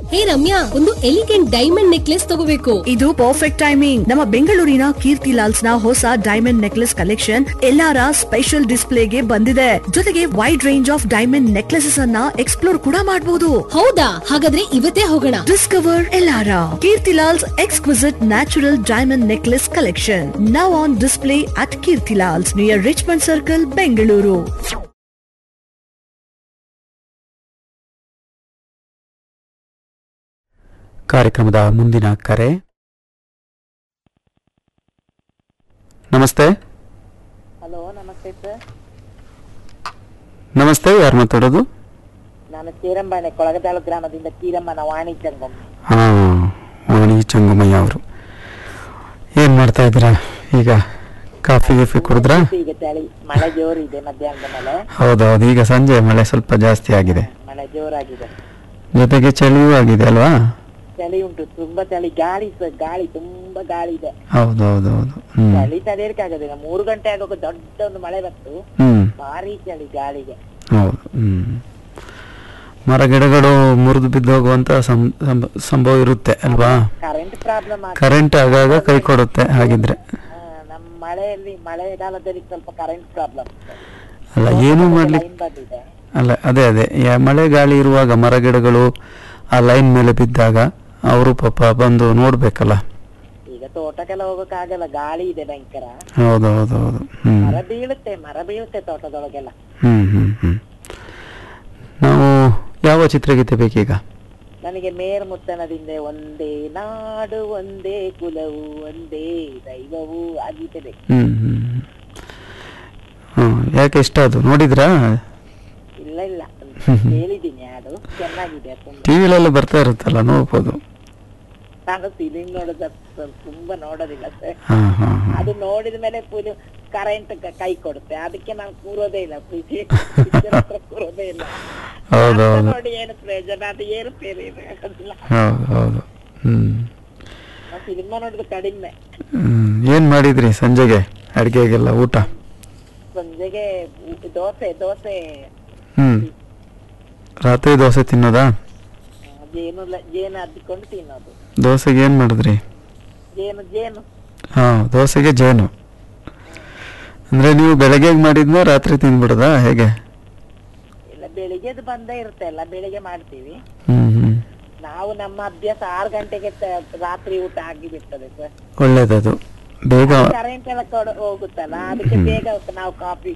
ಹೇ ರಮ್ಯಾ ಒಂದು elegant diamond necklace ತಗೋಬೇಕು ಇದು ಪರ್ಫೆಕ್ಟ್ ಟೈಮಿಂಗ್ ನಮ್ಮ ಬೆಂಗಳೂರಿನ ಕೀರ್ತಿ ಲಾಲ್ಸ್ ನ ಹೊಸ ಡೈಮಂಡ್ ನೆಕ್ಲೆಸ್ ಕಲೆಕ್ಷನ್ ಎಲ್ಲಾರ ಸ್ಪೆಷಲ್ ಡಿಸ್ಪ್ಲೇಗೆ ಬಂದಿದೆ ಜೊತೆಗೆ wide range of diamond necklaces ಅನ್ನ ಎಕ್ಸ್ಪ್ಲೋರ್ ಕೂಡ ಮಾಡಬಹುದು ಹೌದಾ ಹಾಗಾದ್ರೆ ಇವತ್ತೇ ಹೋಗೋಣ ಡಿಸ್ಕವರ್ ಎಲ್ಲಾರ Kirtilals exquisite natural diamond necklace collection now on display at Kirtilals near Richmond circle Bengaluru ಕಾರ್ಯಕ್ರಮದ ಮುಂದಿನ ಕರೆ ನಮಸ್ತೆ ಹಲೋ ನಮಸ್ತೆ ಸರ್ ನಮಸ್ತೆ ಯಾರು ಮಾತಾಡೋದು ನಾನು ಚೀರಂಬಾಣೆ ಕೊಳಗದಾಳು ಗ್ರಾಮದಿಂದ ಚೀರಮ್ಮನ ವಾಣಿಜ್ಯಂಗಮ್ ಹಾ ವಾಣಿ ಚಂಗಮಯ್ಯ ಅವರು ಏನ್ ಮಾಡ್ತಾ ಇದ್ದೀರಾ ಈಗ ಕಾಫಿ ಗೀಫಿ ಕುಡಿದ್ರಾ ಈಗ ಚಳಿ ಮಳೆ ಜೋರಿದೆ ಮಧ್ಯಾಹ್ನದ ಮಳೆ ಹೌದೌದು ಈಗ ಸಂಜೆ ಮಳೆ ಸ್ವಲ್ಪ ಜಾಸ್ತಿ ಆಗಿದೆ ಮಳೆ ಜೋರಾಗಿದೆ ಜೊತೆಗೆ ಚಳಿಯೂ ಆಗಿದೆ ಅಲ್ವಾ ಚಳಿ ಉಂಟು ತುಂಬಾ ಚಳಿ ಗಾಳಿ ಸರ್ ಗಾಳಿ ತುಂಬಾ ಗಾಳಿ ಇದೆ ಹೌದೌದೌದು ಹ್ಮ್ ಚಳಿ ತಡೆಯಲಿಕ್ಕೆ ಆಗೋದಿಲ್ಲ ಮೂರು ಗಂಟೆ ಆಗುವಾಗ ದೊಡ್ಡ ಒಂದು ಮಳೆ ಬಂತು ಹ್ಮ್ ಭಾರಿ ಚಳಿ ಗಾಳಿಗೆ ಹೌದು ಹ್ಮ್ ಮರ ಗಿಡಗಳು ಮುರಿದು ಬಿದ್ದು ಹೋಗುವಂತ ಸಂ- ಸಂಭ- ಸಂಭವ ಇರುತ್ತೆ ಅಲ್ವಾ ಕರೆಂಟ್ ಪ್ರಾಬ್ಲಮ್ ಆಗ ಕರೆಂಟ್ ಆಗಾಗ ಕೈ ಕೊಡುತ್ತೆ ಹಾಗಿದ್ರೆ ನಮ್ಮ ಮಳೆಯಲ್ಲಿ ಮಳೆಗಾಲದಲ್ಲಿ ಸ್ವಲ್ಪ ಕರೆಂಟ್ ಪ್ರಾಬ್ಲಮ್ ಅಲ್ಲ ಏನೂ ಮಾಡ್ಲಿಕ್ಕೆ ಲೈನ್ ಬಂದಿದೆ ಅಲ್ಲ ಅದೇ ಅದೇ ಯಾ- ಮಳೆ ಗಾಳಿ ಇರುವಾಗ ಮರ ಗಿಡಗಳು ಆ ಲೈನ್ ಮೇಲೆ ಬಿದ್ದಾಗ ಅವರು ಪಾಪ ಬಂದು ನೋಡ್ಬೇಕಲ್ಲ ಈಗ ತೋಟಕ್ಕೆಲ್ಲ ಹೋಗಕ್ ಆಗಲ್ಲ ಗಾಳಿ ಇದೆ ಭಯಂಕರ ಹೌದು ಹೌದು ಹೌದು ಹ್ಮ್ ಮರ ಬೀಳುತ್ತೆ ಮರ ಬೀಳುತ್ತೆ ತೋಟದೊಳಗೆಲ್ಲ ಹ್ಮ್ ಹ್ಮ್ ಹ್ಮ್ ನಾವು ಯಾವ ಚಿತ್ರಗೀತೆ ಬೇಕೀಗ ನನಗೆ ಮೇರ್ ಮುತ್ತನದಿಂದ ಒಂದೇ ನಾಡು ಒಂದೇ ಕುಲವು ಒಂದೇ ದೈವವು ಆ ಗೀತೆ ಬೇಕು ಹ್ಮ್ ಹ್ಮ್ ಹ್ಮ್ ಯಾಕೆ ಇಷ್ಟ ಅದು ನೋಡಿದ್ರಾ ಇಲ್ಲ ಇಲ್ಲ ಹೇಳಿದ್ದೀನಿ ಹಾಡು ಚೆನ್ನಾಗಿದೆ ತುಂಬಾ ಟಿವಿಲೆಲ್ಲ ಬರ್ತಾ ಇರುತ್ತಲ್ಲ ನೋಡ್ಬೋದು ನಾನು ಫಿಲಿಂ ನೋಡೋದ ತುಂಬಾ ನೋಡೋದಿಲ್ಲ ಸರ್ ಹಾ ಹಾ ಹಾ ಅದು ನೋಡಿದ ಮೇಲೆ ಫುಲ್ ಕರೆಂಟ್ ಕೈ ಕೊಡುತ್ತೆ ಅದಕ್ಕೆ ನಾನು ಕೂರೋದೇ ಇಲ್ಲ picture ಹತ್ರ ಕೂರೋದೇ ಇಲ್ಲ ಹೌದು ಅಂತ ಹೌದು ನೋಡಿ ಏನು ಪ್ರಯೋಜನ ಅದು ಏನು ಬೇರೆ ಆಗೋದಿಲ್ಲ ಹೌದು ಹೌದು ಹ್ಮ್ ನಾನು ಸಿನಿಮಾ ನೋಡೋದು ಕಡಿಮೆ ಹ್ಮ್ ಏನ್ ಮಾಡಿದ್ರಿ ಸಂಜೆಗೆ ಅಡಿಗೆಗೆಲ್ಲ ಊಟ ಸಂಜೆಗೆ ಊಟ ದೋಸೆ ದೋಸೆ ಹ್ಮ್ ರಾತ್ರಿ ದೋಸೆ ತಿನ್ನೋದಾ ಆ, ಜೇನು ಲ- ಜೇನು ಅದ್ದಿಕೊಂಡು ತಿನ್ನೋದು ದೋಸೆಗೆ ಏನ್ ಮಾಡಿದ್ರಿ ಜೇನು ಜೇನು ಹಾ ದೋಸೆಗೆ ಜೇನು ಅಂದ್ರೆ ನೀವು ಬೆಳಗ್ಗೆ ಮಾಡಿದ್ನ ರಾತ್ರಿ ತಿನ್ಬಿಡದಾ ಹೇಗೆ ಇಲ್ಲ ಬೆಳಿಗ್ಗೆದು ಬಂದೇ ಇರುತ್ತೆ ಅಲ್ಲ ಬೆಳಿಗ್ಗೆ ಮಾಡ್ತೀವಿ ಹ್ಮ್ ಹ್ಮ್ ನಾವು ನಮ್ಮ ಅಭ್ಯಾಸ ಆರು ಗಂಟೆಗೆ ತ- ರಾತ್ರಿ ಊಟ ಆಗಿ ಬಿಡ್ತದೆ ಸರ್ ಒಳ್ಳೇದದು ಬೇಗ ಕರೆಂಟ್ ಎಲ್ಲ ಕೊಡ ಹೋಗುತ್ತಲ್ಲ ಅದಕ್ಕೆ ಬೇಗ ನಾವು ಕಾಫಿ